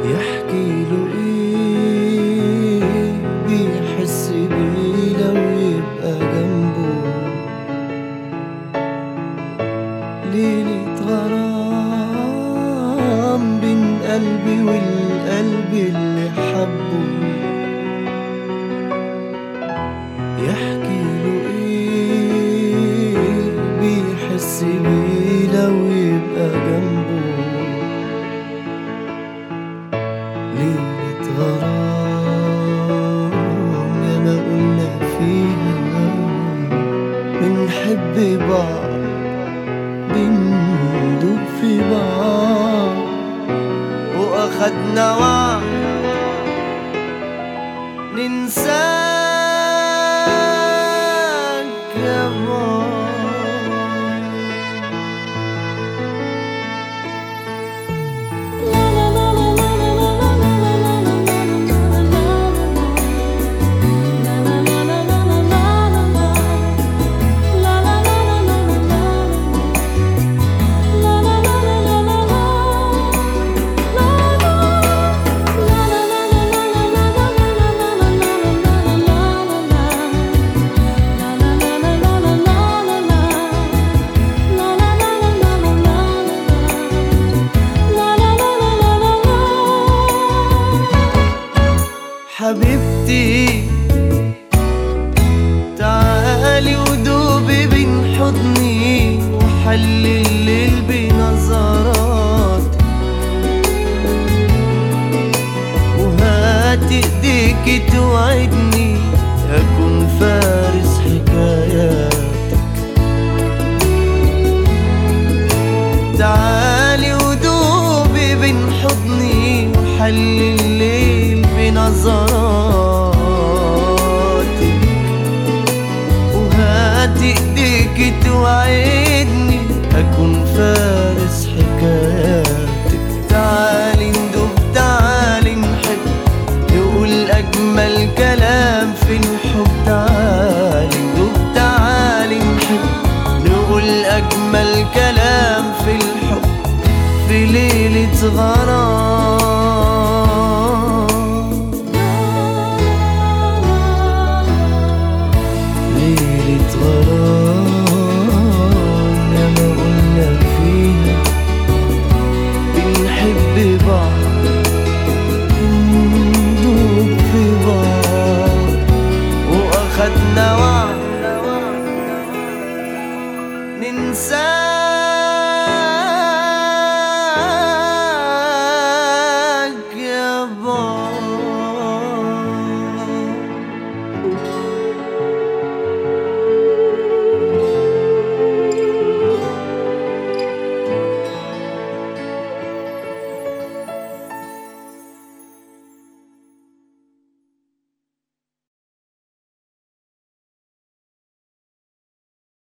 يحكي له ايه بيحس بيه لو يبقى جنبه ليلة غرام بين قلبي والقلب اللي حبه يحكي له ايه بيحس بيه لو يبقى جنبه ليلة غرام يا ما قلنا فيها بنحب بعض بندوب في بعض واخدنا وعد ننساك يا بعض حبيبتي تعالي ودوبي بين حضني وحل الليل بنظرات وهات ايديك توعدني اكون فارس حكاياتك تعالي ودوبي بين حضني وحل الليل بنظراتك وهات ايديك توعدني اكون فارس